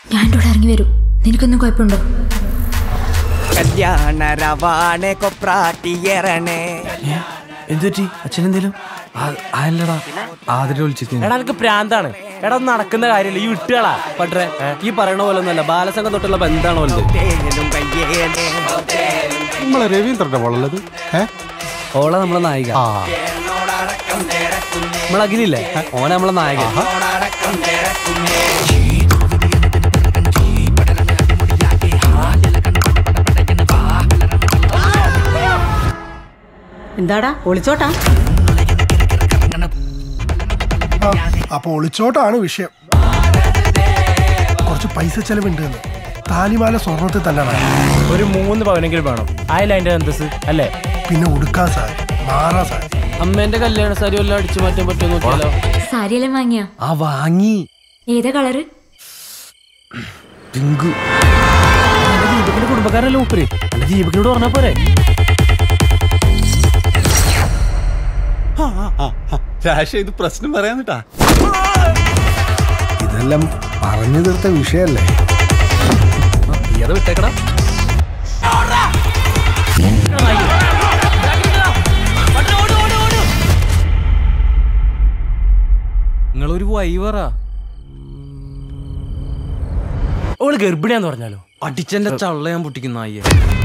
ഞാൻ ഇവിടെ ഇറങ്ങി വരും നിനക്കൊന്നും കുഴപ്പമുണ്ടോ കല്യാണ രവാണെ കൊപ്രാട്ടിയറണേ എന്തുപറ്റി അച്ഛനെന്തേലും അല്ലടാ ആതിരെ വിളിച്ചിരിക്കുന്നു എടാ എനിക്ക് പ്രാന്താണ് എടാ ഒന്നും നടക്കുന്ന കാര്യമില്ല ഈ വിട്ടുകളാ പട്ടേ ഈ പറയണ പോലെ ഒന്നല്ല ബാലസംഘം തൊട്ടുള്ള ബന്ധാണ് വലുത് തേനും കയ്യേനെ നമ്മളെ രവീന്ദ്രന്റെ വളള്ളത് ഏ ഓള നമ്മളെ നായിക നമ്മളെ അഖിലില്ലേ ഓന നമ്മളെ നായകൻ എന്താടാ ഒളിച്ചോട്ടാ അപ്പൊ ഒളിച്ചോട്ടാണ് വിഷയം കുറച്ച് പൈസ ചെലവുണ്ട് എന്ന് താലിമാല സ്വർണത്തിൽ തന്നെ വേണം ഒരു മൂന്ന് പവനെങ്കിലും വേണം ആയില്ല അതിന്റെ അന്തസ് അല്ലേ പിന്നെ ഉടുക്കാൻ സാർ മാറാ സാർ അമ്മേന്റെ കല്യാണ സാരി വല്ലതും അടിച്ചു മാറ്റാൻ പറ്റുമോ നോക്കിയാലോ സാരിയെല്ലാം വാങ്ങിയാ ആ വാങ്ങി ഏതാ കളറ് പിങ്കു എന്റെ ദീപകിന്റെ കുടുംബക്കാരല്ലേ മൂപ്പര് എന്റെ ദീപകിനോട് പറഞ്ഞാ പോരെ രാശ ഇത് പ്രശ്നം പറയാന്നിട്ടാ ഇതെല്ലാം പറഞ്ഞു തീർത്ത വിഷയല്ലേ നീ അത് വിട്ടേക്കടാ നിങ്ങളൊരു വൈവറാ ഓള് ഗർഭിണിയാന്ന് പറഞ്ഞാലോ അടിച്ചെന്റെ ചള്ള ഞാൻ പൊട്ടിക്കുന്ന അയ്യേ